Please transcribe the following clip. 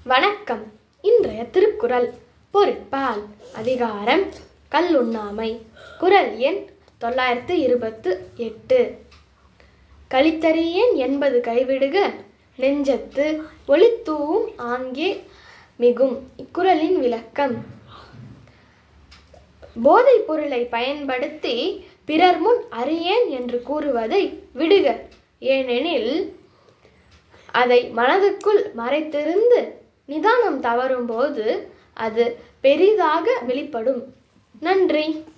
வணக்கம் இன்றைய திருக்குறள் பொருட்பால் அதிகாரம் கல்லுண்ணாமை குறள் எண் தொள்ளாயிரத்து இருபத்து எட்டு கழித்தறியேன் என்பது கைவிடுக நெஞ்சத்து ஒளித்தூவும் ஆங்கே மிகும் இக்குறளின் விளக்கம் போதைப் பொருளை பயன்படுத்தி பிறர் முன் அறியேன் என்று கூறுவதை விடுக ஏனெனில் அதை மனதுக்குள் மறைத்திருந்து நிதானம் தவறும்போது அது பெரிதாக வெளிப்படும் நன்றி